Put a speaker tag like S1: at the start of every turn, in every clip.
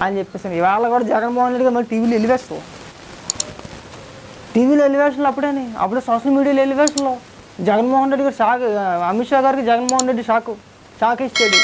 S1: అని చెప్పేసి ఇవాళ కూడా జగన్మోహన్ రెడ్డి గారు మరి టీవీలో ఎలివేస్తాం టీవీలో ఎలివేషన్లు అప్పుడేని అప్పుడే సోషల్ మీడియాలో ఎలివేషన్లో జగన్మోహన్ రెడ్డి గారు షాక్ అమిత్ షా గారికి జగన్మోహన్ రెడ్డి షాక్ షాక్ ఇచ్చాడు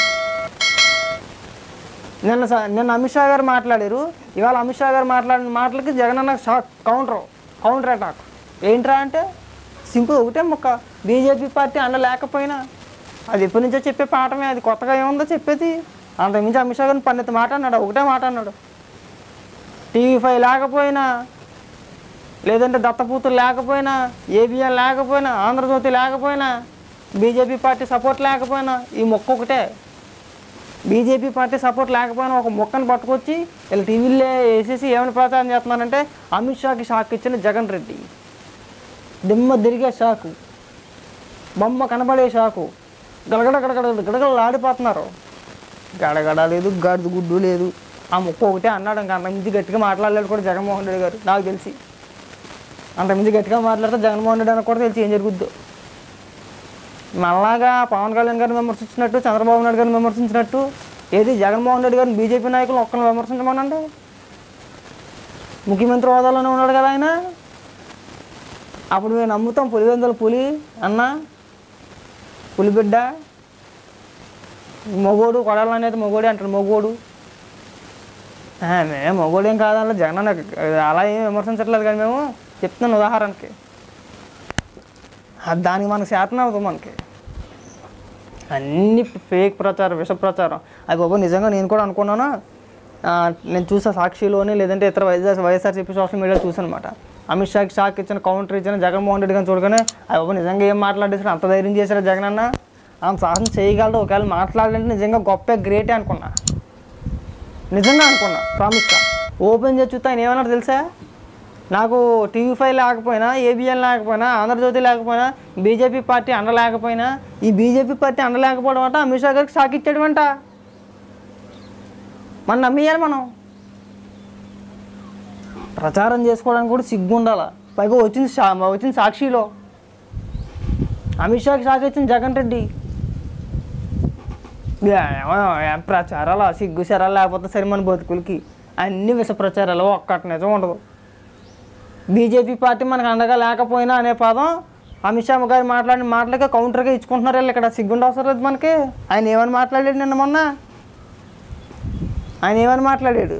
S1: నిన్న స- నిన్న అమిత్ షా గారు మాట్లాడారు ఇవాళ అమిత్ షా గారు మాట్లాడిన మాటలకి జగన్ అన్న షాక్ కౌంటర్ కౌంటర్ అటాక్ ఏంట్రా అంటే సింపుల్ ఒకటే మొక్క బీజేపీ పార్టీ అండ లేకపోయినా అది ఎప్పటి నుంచో చెప్పే పాఠమే అది కొత్తగా ఏముందో చెప్పేది అంతకుమించి అమిత్ షా గారిని పన్నెత్తి మాట అన్నాడు ఒకటే మాట అన్నాడు టీవీ ఫైవ్ లేకపోయినా లేదంటే దత్తపూతులు లేకపోయినా ఏబిఎన్ లేకపోయినా ఆంధ్రజ్యోతి లేకపోయినా బీజేపీ పార్టీ సపోర్ట్ లేకపోయినా ఈ మొక్క ఒకటే బీజేపీ పార్టీ సపోర్ట్ లేకపోయినా ఒక మొక్కను పట్టుకొచ్చి వీళ్ళు టీవీలో వేసేసి ఏమైనా ప్రచారం చేస్తున్నారంటే అమిత్ షాకి షాక్ ఇచ్చిన జగన్ రెడ్డి దిమ్మ తిరిగే షాకు బొమ్మ కనబడే షాకు గడగడ గడగడ గడగడలు ఆడిపోతున్నారు గడగడ లేదు గడుదు గుడ్డు లేదు ఆ మొక్క ఒకటే అన్నాడు ఇంకా అంతకుమించి గట్టిగా మాట్లాడలేడు కూడా జగన్మోహన్ రెడ్డి గారు నాకు తెలిసి అంతకుమించి గట్టిగా మాట్లాడితే జగన్మోహన్ రెడ్డి అని కూడా తెలిసి ఏం జరుగుద్దో మళ్ళాగా పవన్ కళ్యాణ్ గారిని విమర్శించినట్టు చంద్రబాబు నాయుడు గారిని విమర్శించినట్టు ఏది జగన్మోహన్ రెడ్డి గారిని బీజేపీ నాయకులు ఒక్కరిని విమర్శించమనండి ముఖ్యమంత్రి హోదాలోనే ఉన్నాడు కదా ఆయన అప్పుడు మేము నమ్ముతాం పులివెందుల పులి అన్న పులిబిడ్డ మొగోడు కొడాలి అనేది మొగోడే అంటాడు మొగోడు ఆ, మేము మొగోడేం కాదన్న జగన్ అన్న అలా ఏం విమర్శించట్లేదు కానీ మేము చెప్తున్నాను ఉదాహరణకి అది దానికి మనకు శాతం అవుతుంది మనకి అన్ని ఫేక్ ప్రచారం విష ప్రచారం అది బాబు నిజంగా నేను కూడా అనుకున్నాను ఆ, నేను చూసా సాక్షిలోని లేదంటే ఇతర వైఎస్ఆర్ వైఎస్ఆర్సీపీ సోషల్ మీడియాలో చూసాను అనమాట అమిత్ షాకి షాక్ ఇచ్చిన కౌంటర్ ఇచ్చిన జగన్మోహన్ రెడ్డి గారిని చూడగానే అది బాబు నిజంగా ఏం మాట్లాడేసారు అంత ధైర్యం చేశారా జగన్ అన్న అంత సాహసం చేయగలడు ఒకవేళ మాట్లాడాలంటే నిజంగా గొప్ప గ్రేటే అనుకున్నా నిజంగా అనుకున్నా ప్రామిస్గా ఓపెన్ చేసి చూస్తే ఆయన ఏమన్నాడు తెలుసా నాకు టీవీ ఫైవ్ లేకపోయినా ఏబిఎన్ లేకపోయినా ఆంధ్రజ్యోతి లేకపోయినా బీజేపీ పార్టీ అండ లేకపోయినా ఈ బీజేపీ పార్టీ అండ లేకపోవడం అంట అమిత్ షా గారికి షాక్ ఇచ్చాడు అంట మనం నమ్మేయాలి మనం ప్రచారం చేసుకోవడానికి కూడా సిగ్గు ఉండాలి పైగా వచ్చింది సా వచ్చింది సాక్షిలో అమిత్ షాకి షాక్ ఇచ్చింది జగన్ రెడ్డి ఏమో, ఏం ప్రచారాలు సిగ్గు శరాలు లేకపోతే సరే మన బతుకులకి అన్ని విష ప్రచారాలు ఒక్కటి నిజం ఉండదు బీజేపీ పార్టీ మనకు అండగా లేకపోయినా అనే పదం అమిత్ షా గారు మాట్లాడిన మాటలకే కౌంటర్గా ఇచ్చుకుంటున్నారు వీళ్ళు ఇక్కడ సిగ్గుండి అవసరం లేదు మనకి ఆయన ఏమని మాట్లాడాడు నిన్న మొన్న ఆయన ఏమని మాట్లాడాడు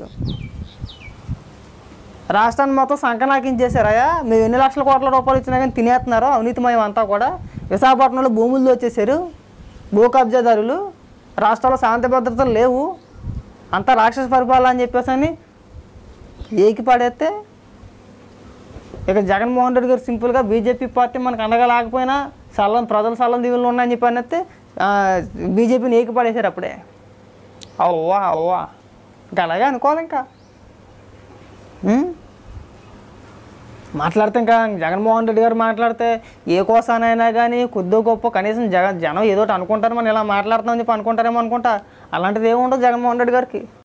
S1: రాష్ట్రాన్ని మొత్తం సంకనాకించేశారయ్యా మేము ఎన్ని లక్షల కోట్ల రూపాయలు ఇచ్చినా కానీ తినేస్తున్నారు అవినీతిమయం అంతా కూడా విశాఖపట్నంలో భూములు వచ్చేసారు భూ కబ్జాదారులు రాష్ట్రంలో శాంతి భద్రతలు లేవు అంతా రాక్షస పరిపాలన అని చెప్పేసి అని ఏకి పడేస్తే ఇక జగన్మోహన్ రెడ్డి గారు సింపుల్గా బీజేపీ పార్టీ మనకు అండగా లేకపోయినా సల్లం ప్రజల సల్లం దీవులు ఉన్నాయని చెప్పి అనేస్తే బీజేపీని ఏకి పడేశారు అప్పుడే అవ్వా అవ్వా ఇంకా అలాగే అనుకోవాలి ఇంకా ఉం? మాట్లాడితే ఇంకా జగన్మోహన్ రెడ్డి గారు మాట్లాడితే ఏ కోసానైనా కానీ కొద్దో గొప్ప కనీసం జగన్ జనం ఏదో ఒకటి అనుకుంటారు మనం ఇలా మాట్లాడుతామని చెప్పి అనుకుంటారేమో అనుకుంటా అలాంటిది ఏమి ఉండదు జగన్మోహన్ రెడ్డి గారికి